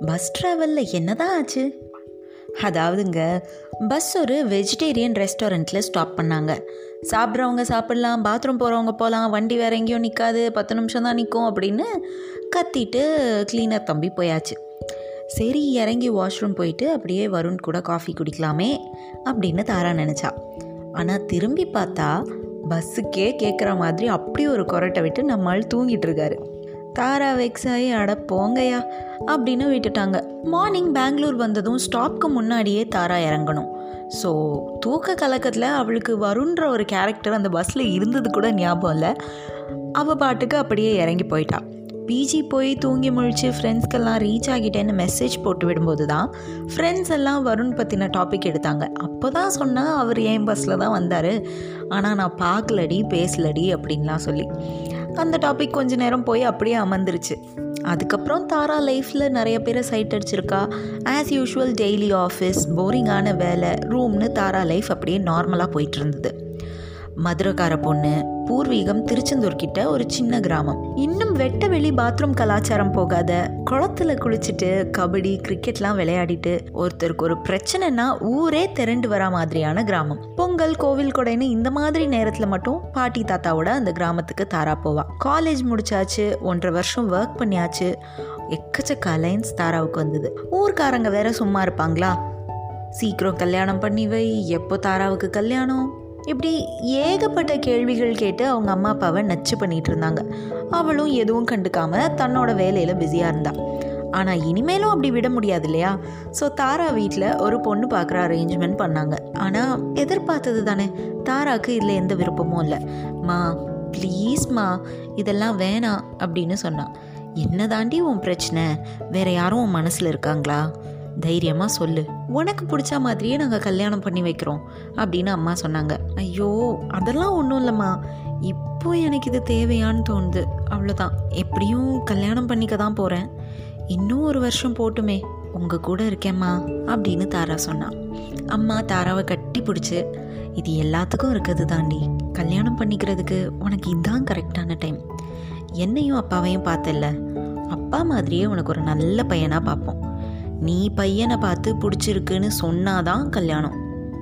bus ட்ராவலில் என்னதான் ஆச்சு அதாவதுங்க பஸ் ஒரு வெஜிடேரியன் ரெஸ்டாரண்ட்டில் ஸ்டாப் பண்ணாங்க சாப்பிட்றவங்க சாப்பிட்லாம் பாத்ரூம் போகிறவங்க போகலாம் வண்டி வேறு எங்கேயும் நிற்காது பத்து நிமிஷம் தான் நிற்கும் அப்படின்னு கத்திட்டு க்ளீனர் தம்பி போயாச்சு சரி இறங்கி வாஷ்ரூம் போயிட்டு அப்படியே வருண் கூட காஃபி குடிக்கலாமே அப்படின்னு தாரா நினச்சா ஆனால் திரும்பி பார்த்தா பஸ்ஸுக்கே கேட்குற மாதிரி அப்படி ஒரு கொரட்டை விட்டு நம்மால் தூங்கிட்டு இருக்காரு தாரா வெக்ஸ் ஆகி அட போங்கயா அப்படின்னு விட்டுட்டாங்க மார்னிங் பெங்களூர் வந்ததும் ஸ்டாப்க்கு முன்னாடியே தாரா இறங்கணும் ஸோ தூக்க கலக்கத்தில் அவளுக்கு வருண்ன்ற ஒரு கேரக்டர் அந்த பஸ்ஸில் இருந்தது கூட ஞாபகம் இல்லை அவள் பாட்டுக்கு அப்படியே இறங்கி போயிட்டா பிஜி போய் தூங்கி முழிச்சு ஃப்ரெண்ட்ஸ்க்கெல்லாம் ரீச் ஆகிட்டேன்னு மெசேஜ் போட்டு விடும்போது தான் ஃப்ரெண்ட்ஸ் எல்லாம் வருண் பற்றின டாபிக் எடுத்தாங்க அப்போ தான் சொன்னால் அவர் ஏன் பஸ்ஸில் தான் வந்தார் ஆனால் நான் பார்க்கலடி பேசலடி அப்படின்லாம் சொல்லி அந்த டாபிக் கொஞ்ச நேரம் போய் அப்படியே அமர்ந்துருச்சு அதுக்கப்புறம் தாரா லைஃப்பில் நிறைய பேரை சைட் அடிச்சிருக்கா ஆஸ் யூஷுவல் டெய்லி ஆஃபீஸ் போரிங்கான வேலை ரூம்னு தாரா லைஃப் அப்படியே நார்மலாக போயிட்டு இருந்தது மதுரைக்கார பொண்ணு பூர்வீகம் திருச்செந்தூர் கிட்ட ஒரு சின்ன கிராமம் இன்னும் வெட்ட வெளி பாத்ரூம் கலாச்சாரம் போகாத குளத்துல குளிச்சுட்டு கபடி கிரிக்கெட்லாம் விளையாடிட்டு ஒருத்தருக்கு ஒரு பிரச்சனைனா ஊரே திரண்டு வர மாதிரியான கிராமம் பொங்கல் கோவில் கொடைன்னு இந்த மாதிரி நேரத்துல மட்டும் பாட்டி தாத்தாவோட அந்த கிராமத்துக்கு தாரா போவா காலேஜ் முடிச்சாச்சு ஒன்றரை வருஷம் ஒர்க் பண்ணியாச்சு எக்கச்சக்க அலைன்ஸ் தாராவுக்கு வந்தது ஊர்க்காரங்க வேற சும்மா இருப்பாங்களா சீக்கிரம் கல்யாணம் பண்ணி வை எப்போ தாராவுக்கு கல்யாணம் இப்படி ஏகப்பட்ட கேள்விகள் கேட்டு அவங்க அம்மா அப்பாவை நச்சு பண்ணிட்டு இருந்தாங்க அவளும் எதுவும் கண்டுக்காம தன்னோட வேலையில் பிஸியாக இருந்தா ஆனால் இனிமேலும் அப்படி விட முடியாது இல்லையா ஸோ தாரா வீட்டில் ஒரு பொண்ணு பார்க்குற அரேஞ்ச்மெண்ட் பண்ணாங்க ஆனால் எதிர்பார்த்தது தானே தாராக்கு இதில் எந்த விருப்பமும் இல்லை மா ப்ளீஸ்மா இதெல்லாம் வேணாம் அப்படின்னு சொன்னான் என்ன தாண்டி உன் பிரச்சனை வேற யாரும் உன் மனசில் இருக்காங்களா தைரியமாக சொல்லு உனக்கு பிடிச்ச மாதிரியே நாங்கள் கல்யாணம் பண்ணி வைக்கிறோம் அப்படின்னு அம்மா சொன்னாங்க ஐயோ அதெல்லாம் ஒன்றும் இல்லைம்மா இப்போ எனக்கு இது தேவையான்னு தோணுது அவ்வளோதான் எப்படியும் கல்யாணம் பண்ணிக்க தான் போகிறேன் இன்னும் ஒரு வருஷம் போட்டுமே உங்கள் கூட இருக்கேம்மா அப்படின்னு தாரா சொன்னான் அம்மா தாராவை கட்டி பிடிச்சி இது எல்லாத்துக்கும் இருக்கிறது தாண்டி கல்யாணம் பண்ணிக்கிறதுக்கு உனக்கு இதுதான் கரெக்டான டைம் என்னையும் அப்பாவையும் பார்த்தல அப்பா மாதிரியே உனக்கு ஒரு நல்ல பையனாக பார்ப்போம் நீ பையனை பார்த்து பிடிச்சிருக்குன்னு சொன்னாதான் கல்யாணம்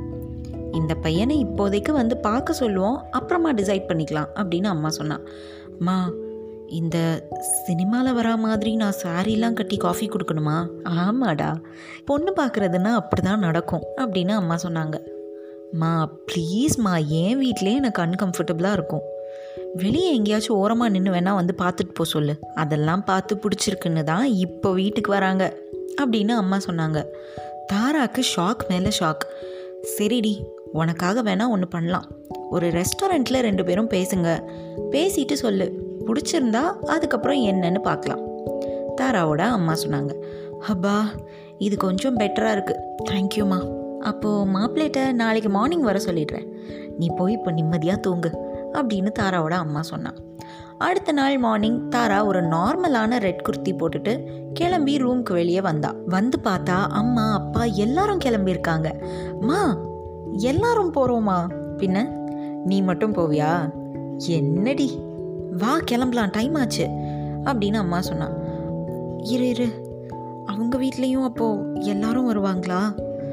இந்த பையனை இப்போதைக்கு வந்து பார்க்க சொல்லுவோம் அப்புறமா டிசைட் பண்ணிக்கலாம் அப்படின்னு அம்மா சொன்னான் அம்மா இந்த சினிமாவில் வரா மாதிரி நான் சாரீலாம் கட்டி காஃபி கொடுக்கணுமா ஆமாடா பொண்ணு பார்க்குறதுன்னா அப்படி தான் நடக்கும் அப்படின்னு அம்மா சொன்னாங்க மா ப்ளீஸ்மா என் வீட்டிலே எனக்கு அன்கம்ஃபர்டபுளாக இருக்கும் வெளியே எங்கேயாச்சும் ஓரமாக நின்று வேணா வந்து பார்த்துட்டு போ சொல்லு அதெல்லாம் பார்த்து பிடிச்சிருக்குன்னு தான் இப்போ வீட்டுக்கு வராங்க அப்படின்னு அம்மா சொன்னாங்க தாராக்கு ஷாக் மேலே ஷாக் சரிடி உனக்காக வேணா ஒன்று பண்ணலாம் ஒரு ரெஸ்டாரண்ட்டில் ரெண்டு பேரும் பேசுங்க பேசிட்டு சொல்லு பிடிச்சிருந்தா அதுக்கப்புறம் என்னன்னு பார்க்கலாம் தாராவோட அம்மா சொன்னாங்க ஹப்பா இது கொஞ்சம் பெட்டராக இருக்குது தேங்க்யூம்மா அப்போது மாப்பிள்ளைகிட்ட நாளைக்கு மார்னிங் வர சொல்லிடுறேன் நீ போய் இப்போ நிம்மதியாக தூங்கு அப்படின்னு தாராவோட அம்மா சொன்னான் அடுத்த நாள் மார்னிங் தாரா ஒரு நார்மலான ரெட் குர்த்தி போட்டுட்டு கிளம்பி ரூம்க்கு வெளியே வந்தா வந்து பார்த்தா அம்மா அப்பா எல்லாரும் கிளம்பியிருக்காங்க மா எல்லாரும் போகிறோமா பின்ன நீ மட்டும் போவியா என்னடி வா கிளம்பலாம் டைம் ஆச்சு அப்படின்னு அம்மா சொன்னான் இரு இரு அவங்க வீட்லேயும் அப்போது எல்லாரும் வருவாங்களா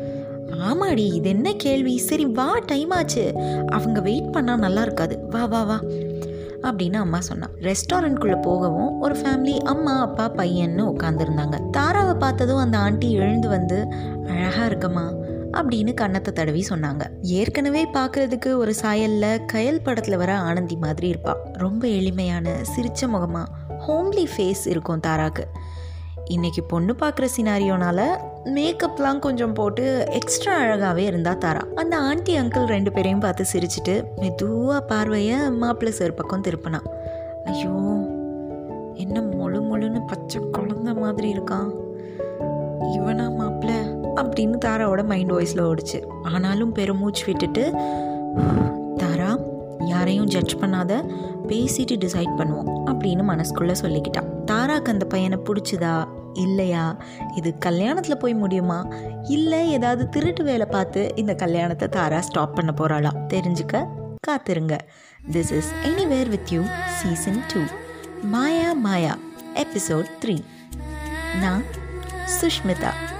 ஆமாடி இது என்ன கேள்வி சரி வா டைம் ஆச்சு அவங்க வெயிட் பண்ணால் நல்லா இருக்காது வா வா வா அப்படின்னு அம்மா சொன்னான் ரெஸ்டாரண்ட்குள்ளே போகவும் ஒரு ஃபேமிலி அம்மா அப்பா பையன்னு உட்காந்துருந்தாங்க தாராவை பார்த்ததும் அந்த ஆண்டி எழுந்து வந்து அழகாக இருக்கம்மா அப்படின்னு கன்னத்தை தடவி சொன்னாங்க ஏற்கனவே பார்க்கறதுக்கு ஒரு சாயல்ல கயல் படத்தில் வர ஆனந்தி மாதிரி இருப்பா ரொம்ப எளிமையான சிரிச்ச முகமா ஹோம்லி ஃபேஸ் இருக்கும் தாராக்கு இன்னைக்கு பொண்ணு பார்க்குற சினாரியோனால மேக்கப்லாம் கொஞ்சம் போட்டு எக்ஸ்ட்ரா அழகாகவே இருந்தா தாரா அந்த ஆண்டி அங்கிள் ரெண்டு பேரையும் பார்த்து சிரிச்சிட்டு மெதுவாக பார்வையை மாப்பிள்ளை சார் பக்கம் திருப்பினான் ஐயோ என்ன மொழு மொழுன்னு பச்சை குழந்த மாதிரி இருக்கான் இவனா மாப்பிள்ள அப்படின்னு தாராவோட மைண்ட் வாய்ஸில் ஓடிச்சு ஆனாலும் பெருமூச்சு விட்டுட்டு தாரா யாரையும் ஜட்ஜ் பண்ணாத பேசிட்டு டிசைட் பண்ணுவோம் அப்படின்னு மனசுக்குள்ளே சொல்லிக்கிட்டான் தாராக்கு அந்த பையனை பிடிச்சதா இல்லையா இது கல்யாணத்தில் போய் முடியுமா இல்லை ஏதாவது திருட்டு வேலை பார்த்து இந்த கல்யாணத்தை தாரா ஸ்டாப் பண்ண போகிறாளா தெரிஞ்சுக்க காத்திருங்க this is anywhere with you season two Maya Maya episode three நான் சுஷ்மிதா